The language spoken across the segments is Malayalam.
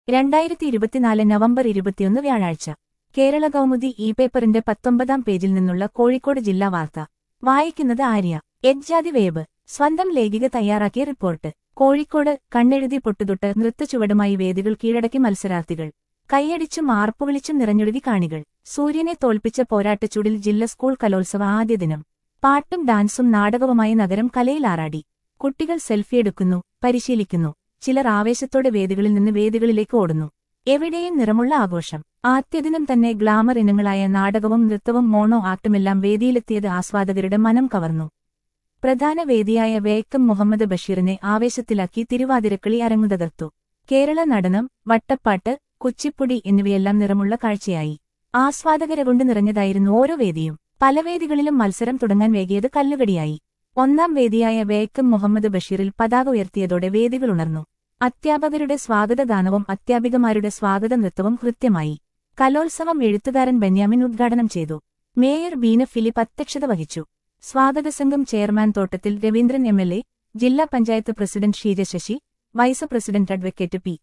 രണ്ടായിരത്തി ഇരുപത്തിനാല് നവംബർ ഇരുപത്തിയൊന്ന് വ്യാഴാഴ്ച കേരള കൗമുദി ഇ പേപ്പറിന്റെ പത്തൊമ്പതാം പേജിൽ നിന്നുള്ള കോഴിക്കോട് ജില്ലാ വാർത്ത വായിക്കുന്നത് ആര്യ എജ്ജാതി വേബ് സ്വന്തം ലേഖിക തയ്യാറാക്കിയ റിപ്പോർട്ട് കോഴിക്കോട് കണ്ണെഴുതി പൊട്ടുതൊട്ട് നൃത്തച്ചുവടുമായി വേദികൾ കീഴടക്കി മത്സരാർത്ഥികൾ കൈയടിച്ചും ആർപ്പുവിളിച്ചും നിറഞ്ഞൊഴുകി കാണികൾ സൂര്യനെ തോൽപ്പിച്ച പോരാട്ടച്ചൂടിൽ ജില്ല സ്കൂൾ കലോത്സവ ആദ്യ ദിനം പാട്ടും ഡാൻസും നാടകവുമായി നഗരം കലയിലാറാടി കുട്ടികൾ സെൽഫിയെടുക്കുന്നു പരിശീലിക്കുന്നു ചിലർ ആവേശത്തോടെ വേദികളിൽ നിന്ന് വേദികളിലേക്ക് ഓടുന്നു എവിടെയും നിറമുള്ള ആഘോഷം ആദ്യദിനം തന്നെ ഗ്ലാമർ ഇനങ്ങളായ നാടകവും നൃത്തവും മോണോ ആക്ടുമെല്ലാം വേദിയിലെത്തിയത് ആസ്വാദകരുടെ മനം കവർന്നു പ്രധാന വേദിയായ വേക്കം മുഹമ്മദ് ബഷീറിനെ ആവേശത്തിലാക്കി തിരുവാതിരക്കളി അരങ്ങുതകർത്തു കേരള നടനം വട്ടപ്പാട്ട് കുച്ചിപ്പുടി എന്നിവയെല്ലാം നിറമുള്ള കാഴ്ചയായി ആസ്വാദകരെ കൊണ്ട് നിറഞ്ഞതായിരുന്നു ഓരോ വേദിയും പല വേദികളിലും മത്സരം തുടങ്ങാൻ വേകിയത് കല്ലുകടിയായി ഒന്നാം വേദിയായ വേക്കം മുഹമ്മദ് ബഷീറിൽ പതാക ഉയർത്തിയതോടെ വേദികൾ ഉണർന്നു അധ്യാപകരുടെ സ്വാഗതഗാനവും അധ്യാപികമാരുടെ സ്വാഗത നൃത്തവും കൃത്യമായി കലോത്സവം എഴുത്തുകാരൻ ബെന്യാമിൻ ഉദ്ഘാടനം ചെയ്തു മേയർ ബീന ഫിലിപ്പ് അധ്യക്ഷത വഹിച്ചു സ്വാഗതസംഘം ചെയർമാൻ തോട്ടത്തിൽ രവീന്ദ്രൻ എം എൽ എ ജില്ലാ panchayat president Sheeja Sasi vice president advocate P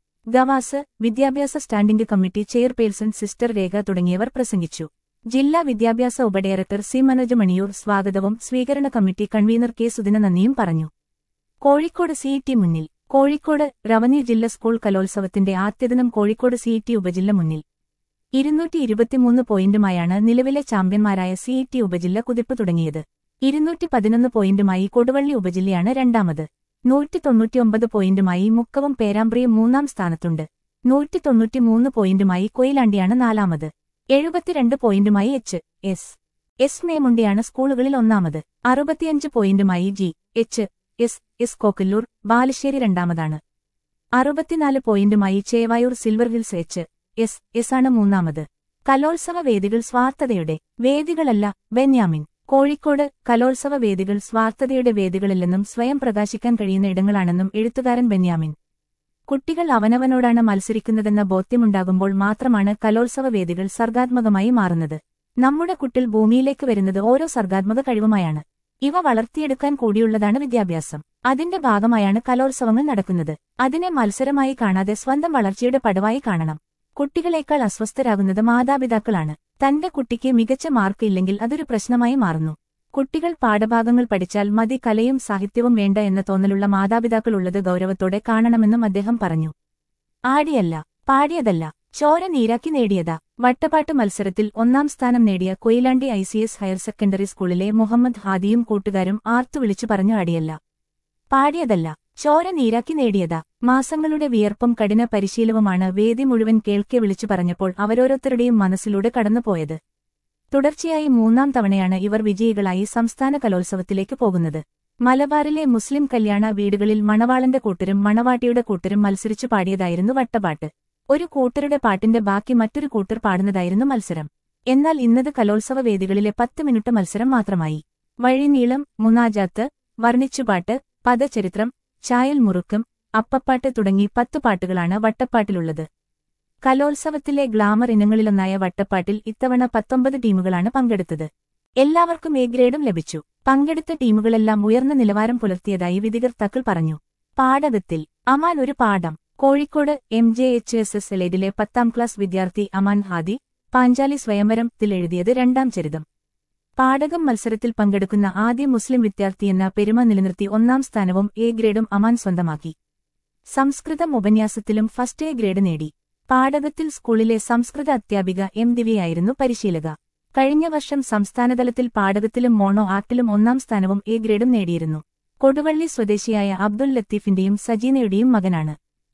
Gavas വിദ്യാഭ്യാസ standing committee chairperson sister Rekha തുടങ്ങിയവർ പ്രസംഗിച്ചു ജില്ലാ വിദ്യാഭ്യാസ ഉപഡയറക്ടർ സി മനോജ് മണിയൂർ സ്വാഗതവും സ്വീകരണ കമ്മിറ്റി കൺവീനർ കെ സുദിന നന്ദിയും പറഞ്ഞു കോഴിക്കോട് സിഇടി മുന്നിൽ കോഴിക്കോട് റവന്യൂ ജില്ല സ്കൂൾ കലോത്സവത്തിന്റെ ആദ്യദിനം കോഴിക്കോട് സിഇടി ഉപജില്ല മുന്നിൽ ഇരുന്നൂറ്റി ഇരുപത്തിമൂന്ന് പോയിന്റുമായാണ് നിലവിലെ ചാമ്പ്യന്മാരായ സിഇടി ഉപജില്ല കുതിപ്പ് തുടങ്ങിയത് ഇരുന്നൂറ്റി പതിനൊന്ന് പോയിന്റുമായി കൊടുവള്ളി ഉപജില്ലയാണ് രണ്ടാമത് നൂറ്റി തൊണ്ണൂറ്റിയൊമ്പത് പോയിന്റുമായി മുക്കവും പേരാമ്പ്രയും മൂന്നാം സ്ഥാനത്തുണ്ട് നൂറ്റി തൊണ്ണൂറ്റിമൂന്ന് പോയിന്റുമായി കൊയിലാണ്ടിയാണ് നാലാമത് എഴുപത്തിരണ്ട് പോയിന്റുമായി എച്ച് എസ് എസ് മേമുണ്ടിയാണ് സ്കൂളുകളിൽ ഒന്നാമത് അറുപത്തിയഞ്ച് പോയിന്റുമായി G H S S Kokkallur Balussery രണ്ടാമതാണ് അറുപത്തിനാല് പോയിന്റുമായി Chevayur silver hills H S S ആണ് മൂന്നാമത് കലോത്സവ വേദികൾ സ്വാർത്ഥതയുടെ വേദികളല്ല ബെന്യാമിൻ കോഴിക്കോട് കലോത്സവ വേദികൾ സ്വാർത്ഥതയുടെ വേദികളില്ലെന്നും സ്വയം പ്രകാശിക്കാൻ കഴിയുന്ന ഇടങ്ങളാണെന്നും എഴുത്തുകാരൻ ബെന്യാമിൻ കുട്ടികൾ അവനവനോടാണ് മത്സരിക്കുന്നതെന്ന ബോധ്യമുണ്ടാകുമ്പോൾ മാത്രമാണ് കലോത്സവ വേദികൾ സർഗാത്മകമായി മാറുന്നത് നമ്മുടെ കുട്ടിൽ ഭൂമിയിലേക്ക് വരുന്നത് ഓരോ സർഗാത്മക കഴിവുമായാണ് ഇവ വളർത്തിയെടുക്കാൻ കൂടിയുള്ളതാണ് വിദ്യാഭ്യാസം അതിന്റെ ഭാഗമായാണ് കലോത്സവങ്ങൾ നടക്കുന്നത് അതിനെ മത്സരമായി കാണാതെ സ്വന്തം വളർച്ചയുടെ പടവായി കാണണം കുട്ടികളേക്കാൾ അസ്വസ്ഥരാകുന്നത് മാതാപിതാക്കളാണ് തന്റെ കുട്ടിക്ക് മികച്ച മാർക്ക് ഇല്ലെങ്കിൽ അതൊരു പ്രശ്നമായി മാറുന്നു കുട്ടികൾ പാഠഭാഗങ്ങൾ പഠിച്ചാൽ മതി കലയും സാഹിത്യവും വേണ്ട എന്ന തോന്നലുള്ള മാതാപിതാക്കളുള്ളത് ഗൗരവത്തോടെ കാണണമെന്നും അദ്ദേഹം പറഞ്ഞു ആടിയല്ല പാടിയതല്ല ചോര നീരാക്കി നേടിയതാ വട്ടപ്പാട്ട് മത്സരത്തിൽ ഒന്നാം സ്ഥാനം നേടിയ Koyilandy I C S higher secondary സ്കൂളിലെ മുഹമ്മദ് ഹാദിയും കൂട്ടുകാരും ആർത്തു വിളിച്ചു പറഞ്ഞു ആടിയല്ല പാടിയതല്ല ചോര നീരാക്കി നേടിയതാ മാസങ്ങളുടെ വിയർപ്പും കഠിന പരിശീലവുമാണ് വേദി മുഴുവൻ കേൾക്കെ വിളിച്ചു പറഞ്ഞപ്പോൾ അവരോരോരുത്തരുടെയും മനസ്സിലൂടെ കടന്നുപോയത് തുടർച്ചയായി മൂന്നാം തവണയാണ് ഇവർ വിജയികളായി സംസ്ഥാന കലോത്സവത്തിലേക്ക് പോകുന്നത് മലബാറിലെ മുസ്ലിം കല്യാണ വീടുകളിൽ മണവാളന്റെ കൂട്ടരും മണവാട്ടിയുടെ കൂട്ടരും മത്സരിച്ചു പാടിയതായിരുന്നു വട്ടപ്പാട്ട് ഒരു കൂട്ടരുടെ പാട്ടിന്റെ ബാക്കി മറ്റൊരു കൂട്ടർ പാടുന്നതായിരുന്നു മത്സരം എന്നാൽ ഇന്നത് കലോത്സവ വേദികളിലെ പത്ത് മിനിറ്റ് മത്സരം മാത്രമായി വഴിനീളം മുനാജാത്ത് വർണ്ണിച്ചുപാട്ട് പദചരിത്രം ചായൽ മുറുക്കം അപ്പപ്പാട്ട് തുടങ്ങി പത്തു പാട്ടുകളാണ് വട്ടപ്പാട്ടിലുള്ളത് കലോത്സവത്തിലെ ഗ്ലാമർ ഇനങ്ങളിലൊന്നായ വട്ടപ്പാട്ടിൽ ഇത്തവണ പത്തൊമ്പത് ടീമുകളാണ് പങ്കെടുത്തത് എല്ലാവർക്കും എ ഗ്രേഡും ലഭിച്ചു പങ്കെടുത്ത ടീമുകളെല്ലാം ഉയർന്ന നിലവാരം പുലർത്തിയതായി വിധികർത്താക്കൾ പറഞ്ഞു പാഠകത്തിൽ അമാൻ ഒരു പാഠം Kozhikode M J H S S എലേഡിലെ പത്താം ക്ലാസ് വിദ്യാർത്ഥി അമാൻ ഹാദി പാഞ്ചാലി സ്വയംവരത്തിൽ എഴുതിയത് രണ്ടാം ചരിതം പാടകം മത്സരത്തിൽ പങ്കെടുക്കുന്ന ആദ്യ മുസ്ലിം വിദ്യാർത്ഥിയെന്ന പെരുമ നിലനിർത്തി ഒന്നാം സ്ഥാനവും എ ഗ്രേഡും അമാൻ സ്വന്തമാക്കി സംസ്കൃതം ഉപന്യാസത്തിലും ഫസ്റ്റ് എ ഗ്രേഡ് നേടി പാടകത്തിൽ സ്കൂളിലെ സംസ്കൃത അധ്യാപിക എം ദിവ്യയായിരുന്നു പരിശീലക കഴിഞ്ഞ വർഷം സംസ്ഥാനതലത്തിൽ പാടകത്തിലും മോണോ ആക്ടിലും ഒന്നാം സ്ഥാനവും എ ഗ്രേഡും നേടിയിരുന്നു കൊടുവള്ളി സ്വദേശിയായ അബ്ദുൽ ലത്തീഫിന്റെയും സജീനയുടെയും മകനാണ്